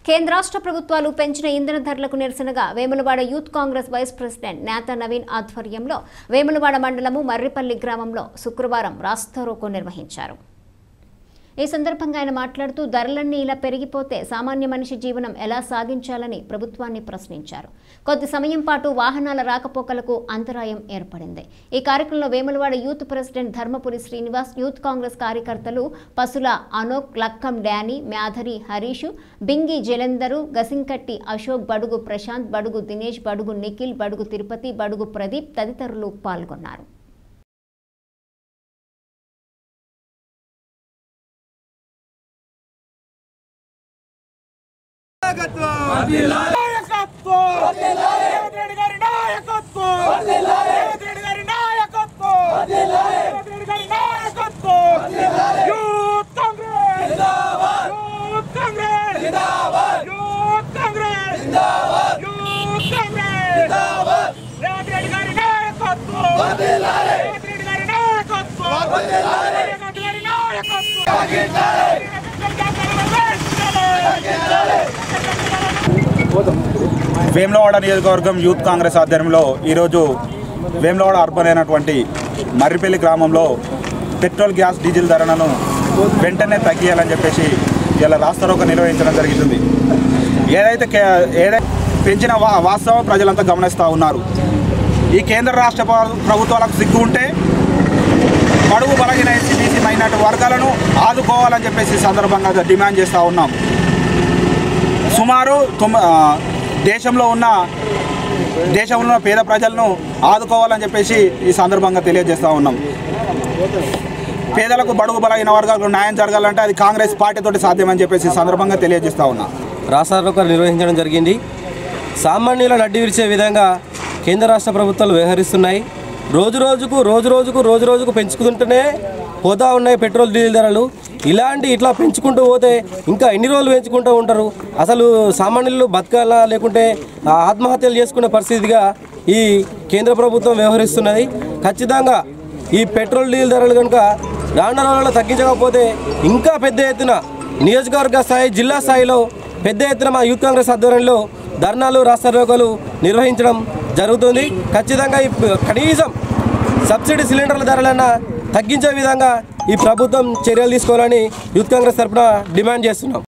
కేంద్ర రాష్ట్ర ప్రభుత్వాలు పెంచిన ఇంధన ధరలకు నిరసనగా Vemulawada youth Congress vice president నేత నవీన్ ఆధ్వర్యంలో వేములవాడ మండలము మర్రిపల్లి గ్రామంలో శుక్రవారం రాస్తారోకో నిర్వహించారు ఈ సందర్భంగా ఆయన మాట్లాడుతూ ధరలన్నీ ఇలా పెరిగిపోతే సామాన్య మనిషి జీవనం ఎలా సాగించాలని ప్రభుత్వాన్ని ప్రశ్నించారు కొద్ది సమయం పాటు వాహనాల రాకపోకలకు అంతరాయం ఏర్పడింది ఈ కార్యక్రమంలో Vemulawada youth president Dharmapuri Srinivas youth Congress కార్యకర్తలు పసుల అనోక్ లక్కం డానీ మ్యాధరి హరీష్ బింగి జలందరు గసింకట్టి అశోక్ బడుగు ప్రశాంత్ బడుగు దినేష్ బడుగు నిఖిల్ బడుగు తిరుపతి బడుగు ప్రదీప్ తదితరులు పాల్గొన్నారు నాయకత్వం రేవంత్ రెడ్డి గారి నాయకత్వం రేవంత్ రెడ్డి గారి నాయకత్వం రేవంత్ రెడ్డి గారి నాయకత్వం youth Congress youth Congress youth Congress youth Congress Revanth Reddy గారి నాయకత్వం రేవంత్ రెడ్డి గారి నాయకత్వం రేవంత్ రెడ్డి గారి నాయకత్వం వేములవాడ నియోజకవర్గం యూత్ కాంగ్రెస్ ఆధ్వర్యంలో ఈరోజు వేములవాడ అర్బన్ అయినటువంటి మర్రిపల్లి గ్రామంలో పెట్రోల్ గ్యాస్ డీజిల్ ధరలను వెంటనే తగ్గియాలని చెప్పేసి ఇలా రాస్తారోక నిర్వహించడం జరుగుతుంది ఏదైతే కే- ఏదైతే పెంచిన వా వాస్తవం ప్రజలంతా గమనిస్తూ ఉన్నారు ఈ కేంద్ర రాష్ట్ర ప్ర- ప్రభుత్వాలకు సిగ్గు ఉంటే బడుగు బలగిన ఎస్సీ బీసీ మైనార్టీ వర్గాలను ఆదుకోవాలని చెప్పేసి ఈ సందర్భంగా డిమాండ్ చేస్తూ ఉన్నాం సుమారు తొమ్మ ఆ, దేశంలో ఉన్న దేశంలో ఉన్న పేద ప్రజలను ఆదుకోవాలని చెప్పేసి ఈ సందర్భంగా తెలియజేస్తూ ఉన్నాం పేదలకు బడుగు బలైన వర్గాలకు న్యాయం జరగాలంటే అది కాంగ్రెస్ పార్టీతోటి సాధ్యమని చెప్పేసి ఈ సందర్భంగా తెలియజేస్తూ ఉన్నా రాష్ట్రాలు నిర్వహించడం జరిగింది సామాన్యుల నడ్డి విరిచే విధంగా కేంద్ర రాష్ట్ర ప్రభుత్వాలు వ్యవహరిస్తున్నాయి రోజు రోజుకు రోజు రోజుకు రోజు రోజుకు పెంచుకుంటూనే పోతా ఉన్నాయి పెట్రోల్ డీజిల్ ధరలు ఇలాంటి ఇట్లా పెంచుకుంటూ పోతే ఇంకా ఎన్ని రోజులు పెంచుకుంటూ ఉంటారు అసలు సామాన్యులు బతకాలా లేకుంటే ఆ, ఆత్మహత్యలు చేసుకునే పరిస్థితిగా ఈ కేంద్ర ప్రభుత్వం వ్యవహరిస్తున్నది ఖచ్చితంగా ఈ పెట్రోల్ డీజిల్ ధరలు కనుక రానున్న రోజుల్లో తగ్గించకపోతే ఇంకా పెద్ద ఎత్తున నియోజకవర్గ స్థాయి జిల్లా స్థాయిలో పెద్ద ఎత్తున మా యూత్ కాంగ్రెస్ ఆధ్వర్యంలో ధర్నాలు రాస్తారోకలు నిర్వహించడం జరుగుతుంది ఖచ్చితంగా ఈ ప- కనీసం సబ్సిడీ సిలిండర్ల ధరలన్నా తగ్గించే విధంగా ఈ ప్రభుత్వం చర్యలు తీసుకోవాలని యూత్ కాంగ్రెస్ తరఫున డిమాండ్ చేస్తున్నాం